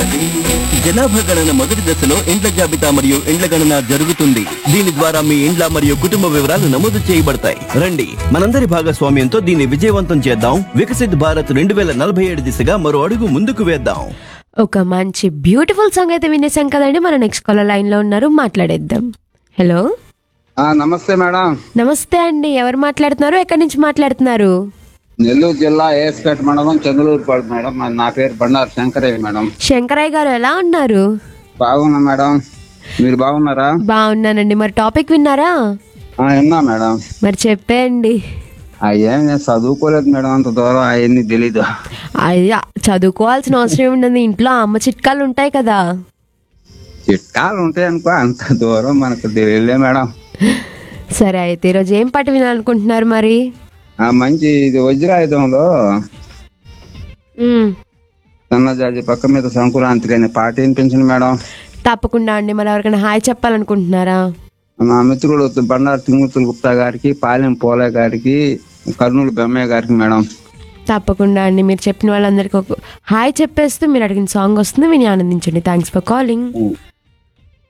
జనాభా గణన మొదటి దశలో ఇండ్ల జాబితా మరియు ఇండ్ల గణన జరుగుతుంది దీని ద్వారా మీ ఇండ్ల మరియు కుటుంబ వివరాలు నమోదు చేయబడతాయి రండి మనందరి భాగస్వామ్యంతో దీన్ని విజయవంతం చేద్దాం వికసిత్ భారత్ రెండు వేల నలభై ఏడు దిశగా మరో అడుగు ముందుకు వేద్దాం ఒక మంచి బ్యూటిఫుల్ సాంగ్ అయితే వినేసాం కదండి మన నెక్స్ట్ కాలర్ లైన్ లో ఉన్నారు మాట్లాడేద్దాం హలో ఆ, నమస్తే మేడం నమస్తే అండి ఎవరు మాట్లాడుతున్నారు ఎక్కడి నుంచి మాట్లాడుతున్నారు నెల్లూరు జిల్లా ఏఎస్పేట మండలం చంద్రూరుపాడు మేడం మరి నా పేరు బండారు శంకరయ్య మేడం శంకరయ్య గారు ఎలా ఉన్నారు బాగున్నా మేడం మీరు బాగున్నారా బాగున్నానండి మరి టాపిక్ విన్నారా ఆ, విన్నా మేడం మరి చెప్పేయండి అయ్యేం నేను చదువుకోలేదు మేడం అంత దూరం అవన్నీ తెలీదు అయ్యా చదువుకోవాల్సిన అవసరం ఉండదు ఇంట్లో అమ్మ చిట్కాలు ఉంటాయి కదా చిట్కాలు ఉంటాయి అనుకో అంత దూరం మనకు తెలియలే మేడం సరే అయితే ఈరోజు ఏం పాట వినాలనుకుంటున్నారు మరి ఆ మంచి ఇది వజ్రాయుధంలో మ్మ్. సన్నజాజి పక్క మీద సంకురాంతికి అనే పాట వినిపించండి మేడం తప్పకుండా అండి మరి ఎవరికైనా హాయ్ చెప్పాలనుకుంటున్నారా మా మిత్రుడు బండారు తిమ్మూర్తుల గుప్తా గారికి పాలెం పోలే గారికి కర్నూలు బెమ్మయ్య గారికి మేడం తప్పకుండా అండి మీరు చెప్పిన వాళ్ళందరికీ ఒక హాయ్ చెప్పేస్తూ మీరు అడిగిన సాంగ్ వస్తుంది విని ఆనందించండి థ్యాంక్స్ ఫర్ కాలింగ్